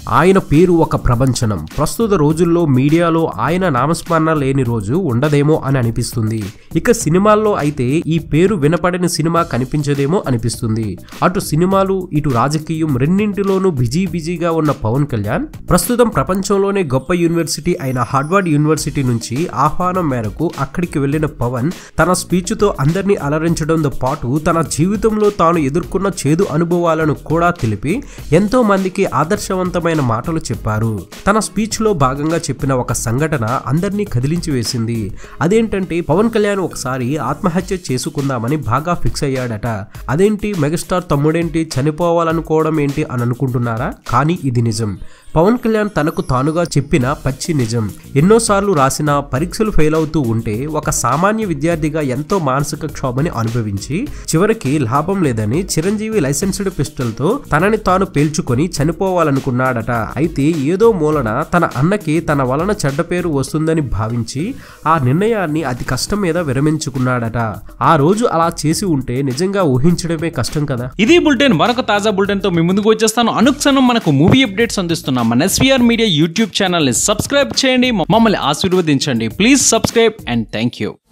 ఆయన పేరు ఒక ప్రభంచనం ప్రస్తుత రోజుల్లో మీడియాలో ఆయన నామస్మరణ లేని రోజు ఉండదేమో అని అనిపిస్తుంది ఇక సినిమాల్లో అయితే ఈ పేరు వినపడని సినిమా కనిపించదేమో అనిపిస్తుంది అటు సినిమాలు ఇటు రాజకీయం రెండింటిలోనూ బిజీ బిజీగా ఉన్న పవన్ కళ్యాణ్ ప్రస్తుతం ప్రపంచంలోనే గొప్ప యూనివర్సిటీ అయిన హార్వర్డ్ యూనివర్సిటీ నుంచి ఆహ్వానం మేరకు అక్కడికి వెళ్లిన పవన్ తన స్పీచ్తో అందరినీ అలరించడంతో పాటు తన జీవితంలో తాను ఎదుర్కొన్న చేదు అనుభవాలను కూడా తెలిపి ఎంతో మందికి ఆదర్శవంతమైన మాటలు చెప్పారు తన స్పీచ్ లో భాగంగా చెప్పిన ఒక సంఘటన అందరినీ కదిలించి వేసింది అదేంటంటే పవన్ కళ్యాణ్ ఒకసారి ఆత్మహత్య చేసుకుందామని బాగా ఫిక్స్ అయ్యాడట అదేంటి మెగాస్టార్ తమ్ముడేంటి చనిపోవాలనుకోవడం ఏంటి అని అనుకుంటున్నారా కానీ ఇది నిజం పవన్ కళ్యాణ్ తనకు తానుగా చెప్పిన పచ్చి నిజం ఎన్నోసార్లు రాసిన పరీక్షలు ఫెయిల్ అవుతూ ఉంటే ఒక సామాన్య విద్యార్థిగా ఎంతో మానసిక క్షోభని అనుభవించి చివరికి లాభం లేదని చిరంజీవి లైసెన్స్డ్ పిస్టల్తో తనని తాను పేల్చుకొని చనిపోవాలనుకున్నాడట అయితే ఏదో మూలన తన అన్నకి తన వలన చెడ్డ పేరు వస్తుందని భావించి ఆ నిర్ణయాన్ని అతి కష్టం మీద విరమించుకున్నాడట ఆ రోజు అలా చేసి ఉంటే నిజంగా ఊహించడమే కష్టం కదా ఇది బులెటిన్ మరొక తాజా బులెటిన్ తో మీ ముందుకు వచ్చేస్తాను అనుక్షణం మనకు మూవీ అప్డేట్స్ అందిస్తున్నాం మన ఎస్వీఆర్ మీడియా యూట్యూబ్ ఛానల్ ని సబ్స్క్రైబ్ చేయండి మమ్మల్ని ఆశీర్వదించండి please subscribe and thank you